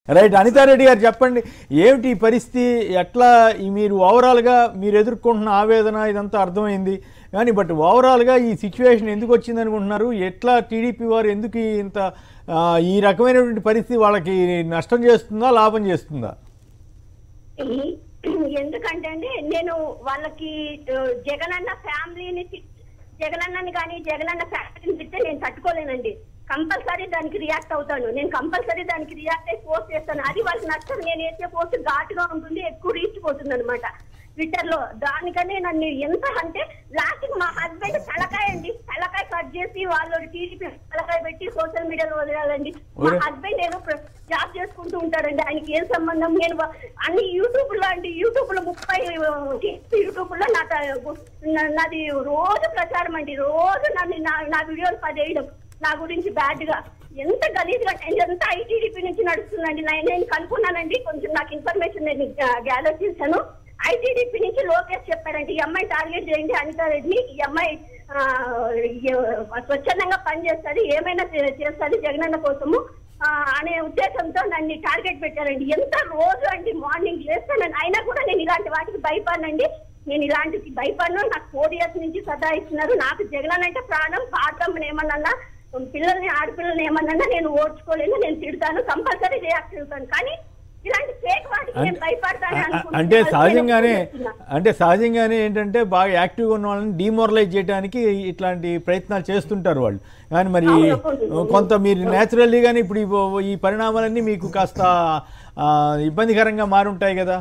Right Anitha Reddy గారు చెప్పండి ఏమిటి ఈ పరిస్థితి ఎట్లా ఈ మీరు ఓవరాల్గా మీరు ఎదుర్కొంటున్న ఆవేదన ఇదంతా అర్థమైంది కానీ బట్ ఓవరాల్గా ఈ సిచ్యువేషన్ ఎందుకు వచ్చింది అనుకుంటున్నారు ఎట్లా టీడీపీ వారు ఎందుకు ఈ ఇంత ఆ, ఈ రకమైనటువంటి పరిస్థితి వాళ్ళకి నష్టం చేస్తుందా లాభం చేస్తుందా ఈ- ఎందుకంటే అండి నేను వాళ్ళకి ఆ, జగనన్న ఫ్యామిలీని తి- జగనన్నని కానీ జగనన్న ఫ్యామిలీని తిట్టే నేను తట్టుకోలేనండి కంపల్సరీ దానికి రియాక్ట్ అవుతాను నేను కంపల్సరీ దానికి రియాక్ట్ అయి పోస్ట్ చేస్తాను అది వాళ్ళకి నష్టం నేను వేసే పోస్ట్ ఘాటుగా ఉంటుంది ఎక్కువ రీచ్ పోతుంది అనమాట ట్విట్టర్ లో దానికనే నన్ను ఎంత అంటే లాస్ట్ మా హస్బెండ్ తలకాయ అండి తలకాయ కట్ చేసి వాళ్ళు టీడీపీ తలకాయ పెట్టి సోషల్ మీడియాలో వదిలేయాలండి మా ఒరే. హస్బెండ్ ఏదో ప్ర- జాబ్ చేసుకుంటూ ఉంటాడండి ఆయనకి ఏం సంబంధం నేను వా- అన్ని యూట్యూబ్ లో అండి యూట్యూబ్ లో ముప్పై యూట్యూబ్ లో నా త- నా- నాది రోజు ప్రచారం అండి రోజు నన్ను నా నా వీడియోలు పదేయడం నా గురించి బ్యాడ్ గా ఎంత గలీజ్గా ఎంత ఐటీడీపీ నుంచి నడుస్తుందండి నా- నేను కనుక్కున్నానండి కొంచెం నాకు ఇన్ఫర్మేషన్ నేను గ్యాదర్ చేశాను ఐటీడీపీ నుంచి లోకేష్ చెప్పారండి ఈ అమ్మాయి టార్గెట్ చేయండి అనితారెడ్డిని ఈ అమ్మాయి ఆ, ఏ- స్వచ్ఛందంగా పనిచేస్తుంది ఏమైనా చే- చేస్తుంది జగనన్న కోసము ఆ, అనే ఉద్దేశంతో నన్ను టార్గెట్ పెట్టారండి ఎంత రోజు అండి మార్నింగ్ లేస్తానని అయినా కూడా నేను ఇలాంటి వాటికి భయపడనండి నేను ఇలాంటికి భయపడను నాకు ఫోర్ ఇయర్స్ నుంచి సదా ఇస్తున్నారు నాకు జగనన్న అంటే ప్రాణం పాడతామని ఏమన్నా పిల్లల్ని ఆడపిల్లల్ని ఏమన్నా నేను ఓడ్చుకోలేను నేను తిడతాను కంపల్సరీ రియాక్ట్ అవుతాను కానీ ఇలాంటి ఫేక్ వాటికి నేను భయపడతాను అ- అంటే సహజంగానే అంటే సహజంగానే ఏంటంటే బాగా యాక్టివ్గా ఉన్న వాళ్ళని డిమోరలైజ్ చేయడానికి ఇట్లాంటి ప్రయత్నాలు చేస్తుంటారు వాళ్ళు కానీ మరి అవును. కొంత మీరు న్యాచురల్లీ కానీ ఇప్పుడు ఈ- ఈ పరిణామాలన్నీ మీకు కాస్త ఆ, ఇబ్బందికరంగా మారుంటాయి కదా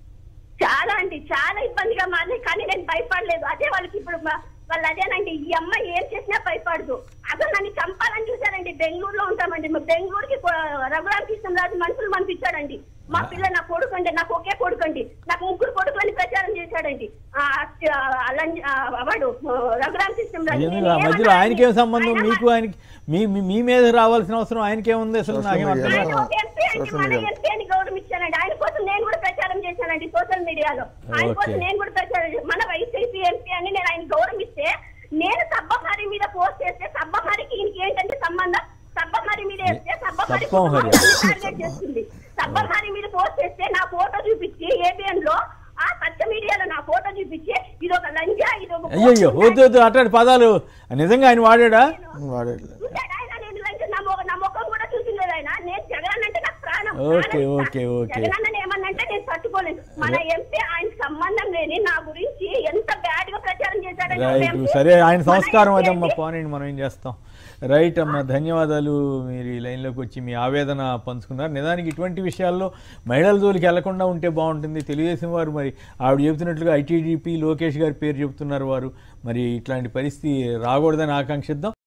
చాలా అండి చాలా ఇబ్బందిగా మారింది కానీ నేను భయపడలేదు అదే వాళ్ళకి ఇప్పుడు మా- వాళ్ళు అదేనండి ఈ అమ్మాయి ఏం చేసినా భయపడదు అసలు నన్ను చంపాలని చూశారండి బెంగళూరులో ఉంటామండి మేము బెంగళూరుకి కొ- రఘురామ కృష్ణరాజు మనుషులు పంపించాడండి మా పిల్ల నా కొడుకు అండి నాకు ఒకే కొడుకు అండి నాకు ముగ్గురు కొడుకులని ప్రచారం చేశాడండి ఆ, ఆ, లంజ- ఆ, వాడు ఆ, రఘురామ కృష్ణరాజు ఎందుకు ఆ మధ్యలో ఆయనకేం సంబంధం మీకు ఆయనకి మీ మీ- మీ మీద రావాల్సిన అవసరం ఆయనకేముంది అసలు నాకేం అర్థం ఆయన కాదు. ఒక ఎంపీ అండి, మన ఎంపీ అని గౌరవించానండి ఆయన కోసం నేను కూడా ప్రచారం చేశానండి సోషల్ మీడియాలో ఆయన ఓకే. కోసం నేను కూడా ప్రచారం చేశాను. మన వైసీపీ ఎంపీ అని నేను ఆయన గౌరవిస్తే నేను సబ్బహరి మీద పోస్ట్ చేస్తే సబ్బహరికి ఈయనకి ఏంటంటే సంబంధం సబ్బహరి మీద వేస్తే సబ్బహరి సబ్బహరి. టార్గెట్ చేస్తుంది సబ్బహరి మీద పోస్ట్ చేస్తే నా ఫోటో చూపించి ఏబిఎన్ లో ఆ పచ్చ మీడియాలో నా ఫోటో చూపించి ఇది ఒక లంజా ఇది ఒక అయ్యయ్యో వద్దు వద్దు అట్లాంటి పదాలు నిజంగా ఆయన వాడాడా వాడేట్లేదు చూశాడు ఆయన నేను లంచం నా మొగ- నా ముఖం కూడా చూసిండేది ఆయన నేను జగన్ అంటే నాకు ప్రాణం ఓకే, ప్రాణం ఇస్తా. Okay, okay. జగన్ ఏమన్నంటే నేను తట్టుకోలేను మన ఎంపీ ఆయన సంబంధం లేని నా గురించి ఎంత బ్యాడ్ గా ప్రచారం చేశాడంటే ఒక రైట్ MP. సరే ఆయన మన సంస్కారం MP అదమ్మా అండి. పోనండి మనం ఏం చేస్తాం రైట్ అమ్మ ధన్యవాదాలు మీరు ఈ లైన్లోకి వచ్చి మీ ఆవేదన పంచుకున్నారు నిజానికి ఇటువంటి విషయాల్లో మహిళల జోలికి వెళ్లకుండా ఉంటే బాగుంటుంది తెలుగుదేశం వారు మరి ఆవిడ చెబుతున్నట్లుగా ఐటీడీపీ లోకేష్ గారి పేరు చెబుతున్నారు వారు మరి ఇట్లాంటి పరిస్థితి రాకూడదని ఆకాంక్షిద్దాం